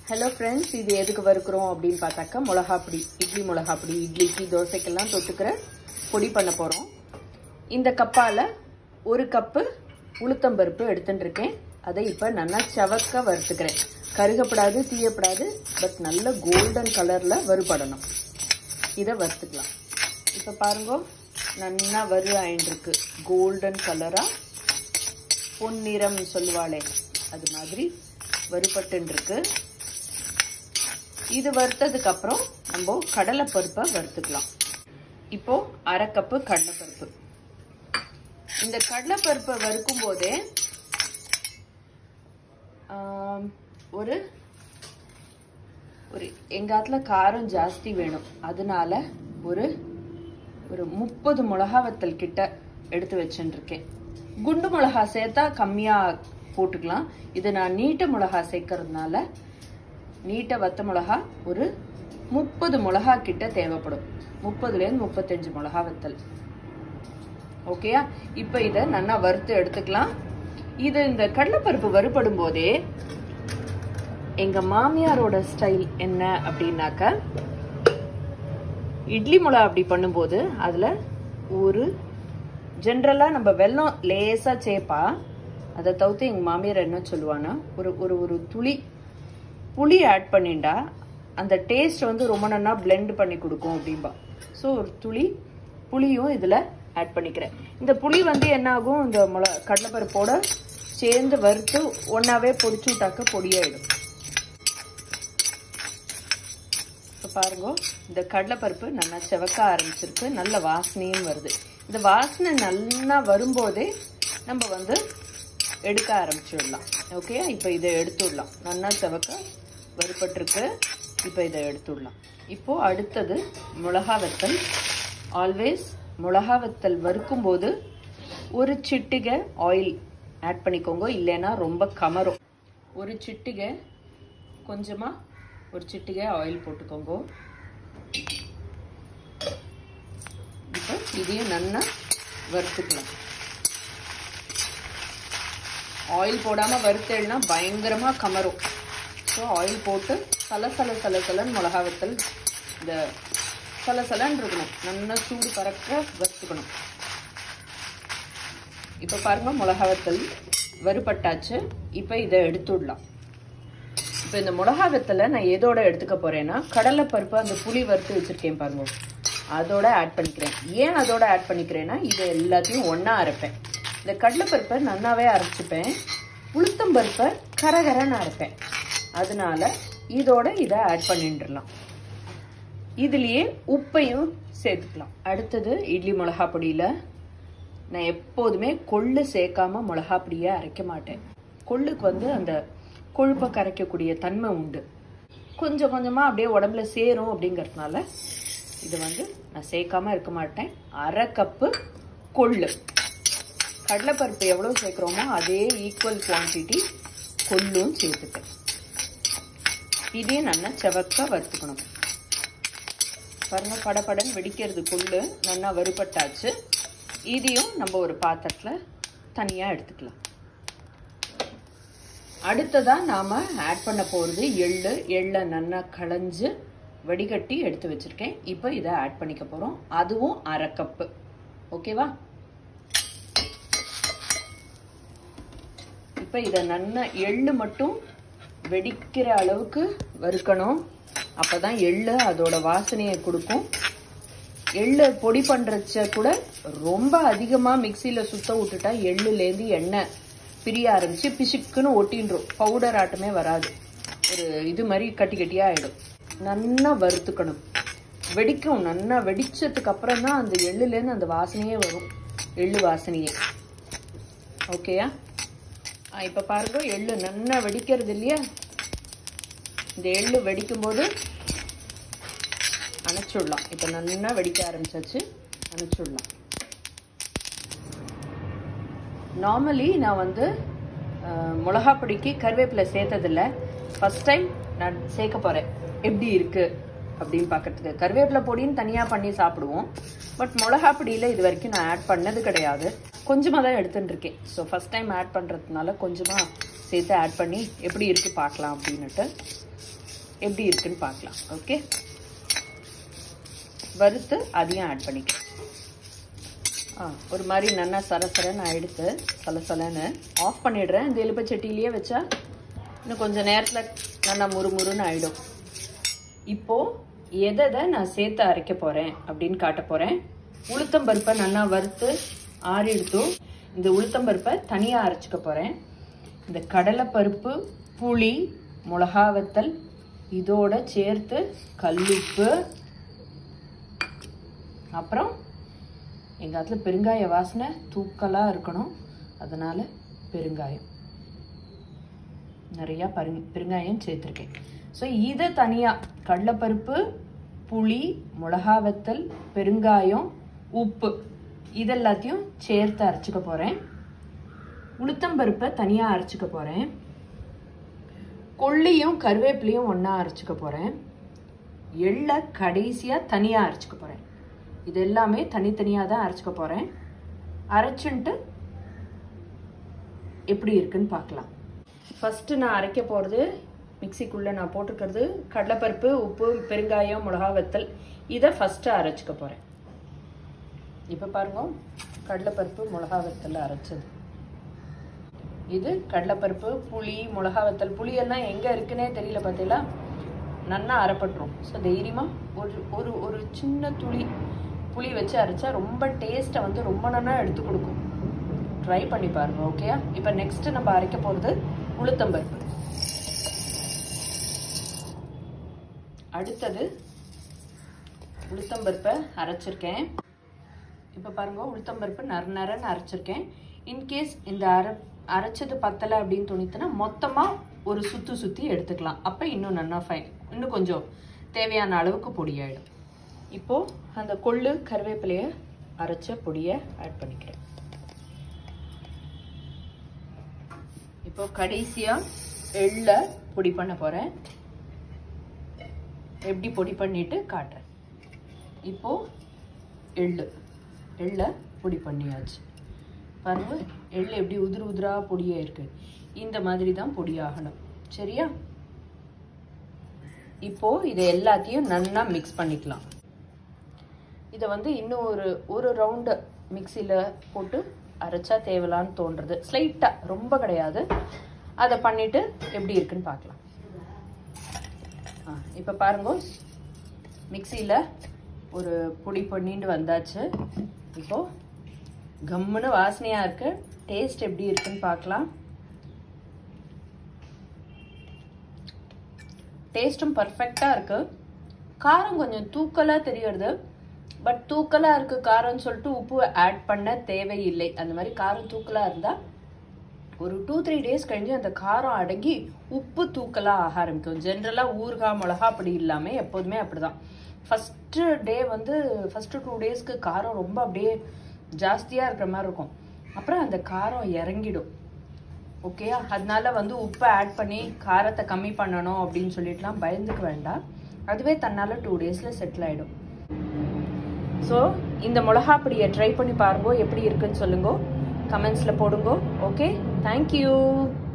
hello friends இது எதுக்கு வறுக்கிறோம் அப்படின்னு பார்த்தாக்கா மிளகா பொடி இட்லி மிளகா பொடி இட்லிக்கு தோசைக்கெல்லாம் தொட்டுக்கிற பொடி பண்ண போகிறோம் இந்த கப்பால் ஒரு கப்பு உளுத்தம்பருப்பு எடுத்துட்டு இருக்கேன் அதை இப்போ நல்லா செவக்க வறுத்துக்கிறேன் கருகப்படாது தீயப்படாது பட் நல்ல கோல்டன் கலரில் வறுபடணும் இதை வறுத்துக்கலாம் இப்போ பாருங்க நல்லா வறு ஆயின்றிருக்கு கோல்டன் கலராக பொன்னிறம் சொல்லுவாளே அது மாதிரி வறுபட்டுருக்கு இது வறுத்ததுக்கு அப்புறம் நம்ம கடலைப்பருப்பை வறுத்துக்கலாம் இப்போ அரை கப்பு கடலைப்பருப்பு இந்த கடலைப்பருப்பை வறுக்கும் போதே ஒரு ஒரு எங்காத்துல காரம் ஜாஸ்தி வேணும் அதனால ஒரு ஒரு முப்பது மிளகா வத்தல் கிட்ட எடுத்து வச்சுருக்கேன் குண்டு மிளகா சேர்த்தா கம்மியா போட்டுக்கலாம் இது நான் நீட்ட மிளகா சேர்க்கறதுனால நீட்ட வத்த மிளகா ஒரு முப்பது மிளகா கிட்ட தேவைப்படும் முப்பதுலேருந்து முப்பத்தஞ்சு மிளகா வத்தல் ஓகேயா இப்போ இதை நல்லா வறுத்து எடுத்துக்கலாம் இது இந்த கடலைப்பருப்பு வறுபடும் போதே எங்க மாமியாரோட ஸ்டைல் என்ன அப்படின்னாக்க இட்லி மிளகா அப்படி பண்ணும்போது அதுல ஒரு ஜென்ரலா நம்ம வெல்லம் லேசா சேப்பா அதை தவிர்த்து எங்க மாமியார் என்ன சொல்லுவான்னா ஒரு ஒரு ஒரு துளி புளி ஆட் பண்ணிண்டா அந்த டேஸ்ட் வந்து ரொம்ப நல்லா பிளெண்ட் பண்ணி கொடுக்கும் அப்படின்பா ஸோ ஒரு துளி புளியும் இதில் ஆட் பண்ணிக்கிறேன் இந்த புளி வந்து என்ன ஆகும் இந்த மிள கடலைப்பருப்போட சேர்ந்து வறுத்து ஒன்றாவே பொடிச்சு விட்டாக்க பொடியாயிடும் இப்போ பாருங்க இந்த கடலைப்பருப்பு நல்லா செவக்க ஆரம்பிச்சிருக்கு நல்ல வாசனையும் வருது இந்த வாசனை நல்லா வரும்போதே நம்ம வந்து எடுக்க ஆரம்பிச்சிடலாம் ஓகே இப்போ இதை எடுத்துடலாம் நல்லா செவக்க வறுபட்டிருக்கு இப்போ இதை எடுத்துடலாம் இப்போ அடுத்தது மிளகா வத்தல் ஆல்வேஸ் மிளகா வத்தல் வறுக்கும் போது ஒரு சிட்டிகை ஆயில் ஆட் பண்ணிக்கோங்க இல்லைன்னா ரொம்ப கமரும் ஒரு சிட்டிகை கொஞ்சமாக ஒரு சிட்டிகை ஆயில் போட்டுக்கோங்க இப்போ இதையும் நல்லா வறுத்துக்கலாம் ஆயில் போடாமல் வறுத்தேன்னா பயங்கரமாக கமரும் ஸோ ஆயில் போட்டு சல சல சல சலன்னு மிளகா வத்தல் இந்த சல சலன்னு இருக்கணும் நல்லா சூடு பறக்க வறுத்துக்கணும் இப்போ பாருங்க மிளகா வத்தல் வறுபட்டாச்சு இப்போ இதை எடுத்துடலாம் இப்போ இந்த மிளகா வத்தலை நான் எதோட எடுத்துக்க போறேன்னா கடலைப்பருப்பு அந்த புளி வறுத்து வச்சிருக்கேன் பாருங்க அதோட ஆட் பண்ணிக்கிறேன் ஏன் அதோட ஆட் பண்ணிக்கிறேன்னா இதை எல்லாத்தையும் ஒன்றா அரைப்பேன் இந்த கடலைப்பருப்பை நல்லாவே அரைச்சிப்பேன் உளுத்தம்பருப்பை கரகரன்னு அரைப்பேன் அதனால இதோட இதை ஆட் பண்ணிட்டுலாம் இதுலேயே உப்பையும் சேர்த்துக்கலாம் அடுத்தது இட்லி மிளகா பொடியில் நான் எப்போதுமே கொள்ளு சேர்க்காம மிளகா பொடியை அரைக்க மாட்டேன் கொள்ளுக்கு வந்து அந்த கொழுப்பை கரைக்கக்கூடிய தன்மை உண்டு கொஞ்சம் கொஞ்சமாக அப்படியே உடம்புல சேரும் அப்படிங்கிறதுனால இது வந்து நான் சேர்க்காம இருக்க மாட்டேன் அரை கப்பு கொள்ளு கடலைப்பருப்பு எவ்வளோ சேர்க்குறோமோ அதே ஈக்குவல் குவான்டிட்டி கொள்ளும் சேர்த்துப்பேன் இதையும் நல்லா செவக்க வறுத்துக்கணும் பாருங்க படப்படன்னு வெடிக்கிறது கொள்ளு நல்லா வறுபட்டாச்சு இதையும் நம்ம ஒரு பாத்திரத்தில் தனியாக எடுத்துக்கலாம் அடுத்ததாக நாம் ஆட் பண்ண போகிறது எள்ளு எள்ளை நல்லா களைஞ்சு வடிகட்டி எடுத்து வச்சுருக்கேன் இப்போ இதை ஆட் பண்ணிக்க போகிறோம் அதுவும் அரை கப்பு ஓகேவா இப்போ இதை நல்லா எள்ளு மட்டும் வெடிக்கிற அளவுக்கு வறுக்கணும் அப்போ தான் எள்ளு அதோட வாசனையை கொடுக்கும் எள்ளு பொடி பண்ணுறச்ச கூட ரொம்ப அதிகமாக மிக்சியில் சுத்த விட்டுட்டா எள்ளுலேருந்து எண்ணெய் பிரிய ஆரம்பிச்சு பிசுக்குன்னு ஒட்டின்றோம் பவுடர் ஆட்டமே வராது ஒரு இது மாதிரி கட்டி கட்டியாக ஆகிடும் நல்லா வறுத்துக்கணும் வெடிக்கும் நல்லா வெடிச்சதுக்கு அப்புறம் தான் அந்த எள்ளுலேருந்து அந்த வாசனையே வரும் எள்ளு வாசனையே ஓகேயா இப்போ பாருங்க எள்ளு நல்லா வெடிக்கிறது இல்லையா இந்த எள்ளு வெடிக்கும் போது அணைச்சுடலாம் இப்போ நல்லா வெடிக்க ஆரம்பிச்சாச்சு அணைச்சுடலாம் நார்மலி நான் வந்து மிளகா பொடிக்கு கருவேப்பிலை சேர்த்ததில்ல ஃபஸ்ட் டைம் நான் சேர்க்க போகிறேன் எப்படி இருக்குது அப்படின்னு பார்க்கறதுக்கு கருவேப்பிலை பொடின்னு தனியாக பண்ணி சாப்பிடுவோம் பட் மிளகா பொடியில் இது வரைக்கும் நான் ஆட் பண்ணது கிடையாது கொஞ்சமாக தான் எடுத்துட்டு இருக்கேன் ஸோ ஃபஸ்ட் டைம் ஆட் பண்ணுறதுனால கொஞ்சமாக சேர்த்து ஆட் பண்ணி எப்படி இருக்குது பார்க்கலாம் அப்படின்னுட்டு எப்படி இருக்குன்னு பார்க்கலாம் ஓகே வறுத்து அதையும் ஆட் பண்ணிக்கலாம் ஆ ஒரு மாதிரி நல்லா சரசரன்னு எடுத்து சலசலன்னு ஆஃப் பண்ணிடுறேன் இந்த எலுப்பை சட்டிலேயே வச்சா இன்னும் கொஞ்சம் நேரத்தில் நல்லா முறுமுறுன்னு ஆகிடும் இப்போது எதை எதை நான் சேர்த்து அரைக்க போகிறேன் அப்படின்னு காட்ட போகிறேன் உளுத்தம்பருப்பை நல்லா வறுத்து ஆறி எடுத்தும் இந்த உளுத்தம்பருப்பை தனியாக அரைச்சிக்க போகிறேன் இந்த கடலைப்பருப்பு புளி மிளகா வத்தல் இதோட சேர்த்து கல்லுப்பு அப்புறம் எங்கள் இடத்துல பெருங்காய வாசனை தூக்கலாக இருக்கணும் அதனால் பெருங்காயம் நிறையா பரு பெருங்காயம் சேர்த்துருக்கேன் ஸோ இதை தனியாக கடலைப்பருப்பு புளி மிளகா வத்தல் பெருங்காயம் உப்பு இதெல்லாத்தையும் சேர்த்து அரைச்சிக்க போகிறேன் உளுத்தம்பருப்பை தனியாக அரைச்சிக்க போகிறேன் கொள்ளியும் கருவேப்பிலையும் ஒன்றா அரைச்சிக்க போகிறேன் எள்ளை கடைசியாக தனியாக அரைச்சிக்க போகிறேன் இது எல்லாமே தனித்தனியாக தான் அரைச்சிக்க போகிறேன் அரைச்சுன்ட்டு எப்படி இருக்குன்னு பார்க்கலாம் ஃபஸ்ட்டு நான் அரைக்க போகிறது மிக்சிக்குள்ளே நான் போட்டிருக்கிறது கடலைப்பருப்பு உப்பு பெருங்காயம் மிளகா வத்தல் இதை ஃபஸ்ட்டு அரைச்சிக்க போகிறேன் இப்போ பாருங்க கடலைப்பருப்பு மிளகா வத்தல் அரைச்சது இது கடலைப்பருப்பு புளி மிளகா வத்தல் புளியெல்லாம் எங்கே இருக்குன்னே தெரியல பார்த்தீங்களா நன்னா அரைப்பட்டுரும் ஸோ தைரியமாக ஒரு ஒரு ஒரு சின்ன துளி புளி வச்சு அரைச்சா ரொம்ப டேஸ்ட்டை வந்து ரொம்ப நல்லா எடுத்து கொடுக்கும் ட்ரை பண்ணி பாருங்க ஓகேயா இப்போ நெக்ஸ்ட்டு நம்ம அரைக்க போகிறது உளுத்தம்பருப்பு அடுத்தது உளுத்தம்பருப்பை அரைச்சிருக்கேன் இப்போ பாருங்க உளுத்தம்பருப்பு நர நரன்னு அரைச்சிருக்கேன் இன்கேஸ் இந்த அரை அரைச்சது பத்தலை அப்படின்னு தோணித்துனா மொத்தமாக ஒரு சுற்றி சுற்றி எடுத்துக்கலாம் அப்போ இன்னும் நல்லா ஃபைன் இன்னும் கொஞ்சம் தேவையான அளவுக்கு பொடியாயிடும் இப்போது அந்த கொள்ளு கருவேப்பிலையை அரைச்ச பொடியை ஆட் பண்ணிக்கிறேன் இப்போ கடைசியாக எள்ளை பொடி பண்ண போகிறேன் எப்படி பொடி பண்ணிட்டு காட்டுறேன் இப்போ எள்ளு எள்ளை பொடி பண்ணியாச்சு பாருங்க எள்ளு எப்படி உதிர் உதிரா பொடியா இருக்கு இந்த மாதிரி தான் பொடியாகணும் சரியா இப்போ இதை எல்லாத்தையும் நல்லா மிக்ஸ் பண்ணிக்கலாம் இதை வந்து இன்னும் ஒரு ஒரு ரவுண்டு மிக்சியில் போட்டு அரைச்சா தேவலான்னு தோன்றது ஸ்லைட்டாக ரொம்ப கிடையாது அதை பண்ணிட்டு எப்படி இருக்குன்னு பார்க்கலாம் ஆ இப்போ பாருங்க மிக்சியில் ஒரு பொடி பண்ணிட்டு வந்தாச்சு இப்போ கம்முன்னு வாசனையாக இருக்கு டேஸ்ட் எப்படி இருக்குன்னு பார்க்கலாம் டேஸ்ட்டும் பர்ஃபெக்டாக இருக்கு காரம் கொஞ்சம் தூக்கலாக தெரியறது பட் தூக்கலாக இருக்கு காரம்னு சொல்லிட்டு உப்பு ஆட் பண்ண தேவையில்லை அந்த மாதிரி காரம் தூக்கலாக இருந்தால் ஒரு டூ த்ரீ டேஸ் கழிஞ்சு அந்த காரம் அடங்கி உப்பு தூக்கலாக ஆக ஆரம்பிக்கும் ஜென்ரலாக ஊறுகாய் மிளகா அப்படி இல்லாமல் எப்போதுமே அப்படிதான் ஃபஸ்ட்டு டே வந்து ஃபஸ்ட்டு டூ டேஸ்க்கு காரம் ரொம்ப அப்படியே ஜாஸ்தியாக இருக்கிற மாதிரி இருக்கும் அப்புறம் அந்த காரம் இறங்கிடும் ஓகேயா அதனால வந்து உப்பை ஆட் பண்ணி காரத்தை கம்மி பண்ணணும் அப்படின்னு சொல்லிட்டுலாம் பயந்துக்க வேண்டாம் அதுவே தன்னால் டூ டேஸில் செட்டில் ஆகிடும் ஸோ இந்த மிளகா பொடியை ட்ரை பண்ணி பாருங்க எப்படி இருக்குன்னு சொல்லுங்க கமெண்ட்ஸில் போடுங்க ஓகே தேங்க்யூ